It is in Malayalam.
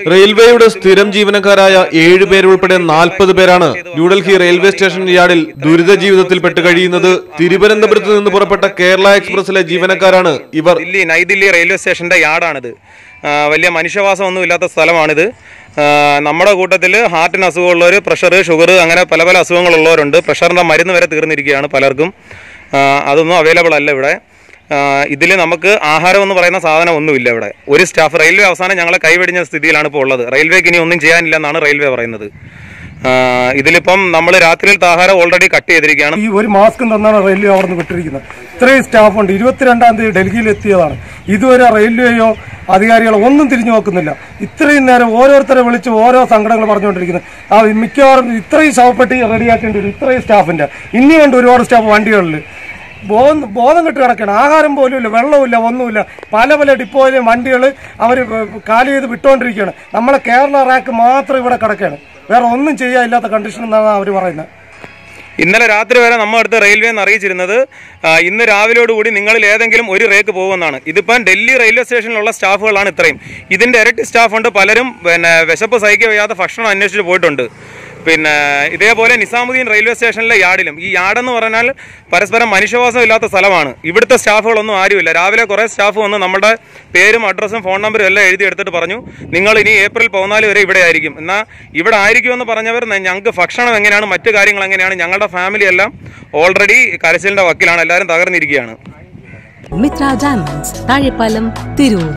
റെയിൽവേയുടെ സ്ഥിരം ജീവനക്കാരായ ഏഴ് പേരുൾപ്പെടെ നാൽപ്പത് പേരാണ് ന്യൂഡൽഹി റെയിൽവേ സ്റ്റേഷൻ യാർഡിൽ ദുരിത ജീവിതത്തിൽ പെട്ട് കഴിയുന്നത് തിരുവനന്തപുരത്ത് നിന്ന് പുറപ്പെട്ട കേരള എക്സ്പ്രസിലെ ജീവനക്കാരാണ് ഇവർ ദില്ലി നൈദില്ലി റെയിൽവേ സ്റ്റേഷൻ്റെ യാർഡാണിത് ആ, വലിയ മനുഷ്യവാസമൊന്നും ഇല്ലാത്ത സ്ഥലമാണിത് ആ, നമ്മുടെ കൂട്ടത്തിൽ ഹാർട്ടിന് അസുഖമുള്ളവർ പ്രഷർ ഷുഗർ അങ്ങനെ പല പല അസുഖങ്ങളുള്ളവരുണ്ട് പ്രഷറിൻ്റെ മരുന്ന് വരെ തീർന്നിരിക്കുകയാണ് പലർക്കും ആ, അതൊന്നും അവൈലബിൾ അല്ല ഇവിടെ ഇതിൽ നമുക്ക് ആഹാരം എന്ന് പറയുന്ന സാധനം ഒന്നുമില്ല ഇവിടെ ഒരു സ്റ്റാഫ് റെയിൽവേ അവസാനം ഞങ്ങളെ കൈവെടിഞ്ഞ സ്ഥിതിയിലാണ് ഇപ്പോൾ ഉള്ളത് റെയിൽവേക്ക് ഇനി ഒന്നും ചെയ്യാനില്ല എന്നാണ് റെയിൽവേ പറയുന്നത് ആ, ഇതിലിപ്പം നമ്മൾ രാത്രിയിലത്തെ ആഹാരം ഓൾറെഡി കട്ട് ചെയ്തിരിക്കുകയാണ് ഈ ഒരു മാസ്കും തന്നാണ് റെയിൽവേ അവിടെ നിന്ന് വിട്ടിരിക്കുന്നത് ഇത്രയും സ്റ്റാഫ് ഉണ്ട് ഇരുപത്തിരണ്ടാം തീയതി ഡൽഹിയിൽ എത്തിയതാണ് ഇതുവരെ റെയിൽവേയോ അധികാരികളോ ഒന്നും തിരിഞ്ഞു നോക്കുന്നില്ല ഇത്രയും നേരം ഓരോരുത്തരെ വിളിച്ച് ഓരോ സങ്കടങ്ങൾ പറഞ്ഞുകൊണ്ടിരിക്കുന്നത് ആ മിക്കവാറും ഇത്രയും ശവപ്പെട്ടി റെഡിയാക്കേണ്ടി വരും ഇത്രയും സ്റ്റാഫിന്റെ ഇനിയുണ്ട് ഒരുപാട് സ്റ്റാഫ് വണ്ടികളിൽ ബോധം ബോധം കെട്ട് കിടക്കണം ആഹാരം പോലും ഇല്ല വെള്ളമില്ല ഒന്നുമില്ല പല പല ഡിപ്പോയിലെയും വണ്ടികൾ അവർ കാലി ചെയ്ത് വിട്ടുകൊണ്ടിരിക്കുകയാണ് നമ്മളെ കേരള റാക്ക് മാത്രം ഇവിടെ കിടക്കുകയാണ് വേറെ ഒന്നും ചെയ്യാനില്ലാത്ത കണ്ടീഷൻ എന്നാണ് അവർ പറയുന്നത് ഇന്നലെ രാത്രി വരെ നമ്മുടെ അടുത്ത് റെയിൽവേ എന്ന് അറിയിച്ചിരുന്നത് ആ, ഇന്ന് രാവിലോടുകൂടി നിങ്ങളിൽ ഏതെങ്കിലും ഒരു റേക്ക് പോകുമെന്നാണ് ഇതിപ്പം ഡൽഹി റെയിൽവേ സ്റ്റേഷനിലുള്ള സ്റ്റാഫുകളാണ് ഇത്രയും ഇതിൻ്റെ ഇരട്ടി സ്റ്റാഫുണ്ട് പലരും പിന്നെ വിശപ്പ് സഹിക്കുക വയ്യാതെ ഭക്ഷണം അന്വേഷിച്ച് പോയിട്ടുണ്ട് പിന്നെ ഇതേപോലെ നിസാമുദ്ദീൻ റെയിൽവേ സ്റ്റേഷനിലെ യാർഡിലും ഈ യാർഡെന്ന് പറഞ്ഞാൽ പരസ്പരം മനുഷ്യവാസം ഇല്ലാത്ത സ്ഥലമാണ് ഇവിടുത്തെ സ്റ്റാഫുകളൊന്നും ആരുമില്ല രാവിലെ കുറേ സ്റ്റാഫ് വന്ന് നമ്മുടെ പേരും അഡ്രസ്സും ഫോൺ നമ്പറും എല്ലാം എഴുതി എടുത്തിട്ട് പറഞ്ഞു നിങ്ങൾ ഇനി ഏപ്രിൽ പതിനാല് വരെ ഇവിടെ ആയിരിക്കും എന്നാൽ ഇവിടെ ആയിരിക്കുമെന്ന് പറഞ്ഞവർ ന- ഞങ്ങൾക്ക് ഭക്ഷണം എങ്ങനെയാണ് മറ്റു കാര്യങ്ങൾ എങ്ങനെയാണ് ഞങ്ങളുടെ ഫാമിലി എല്ലാം ഓൾറെഡി കരച്ചിലിൻ്റെ വക്കിലാണ് എല്ലാവരും തകർന്നിരിക്കുകയാണ് മിത്ര ഡയമണ്ട്സ് താഴെപ്പാലം തിരൂർ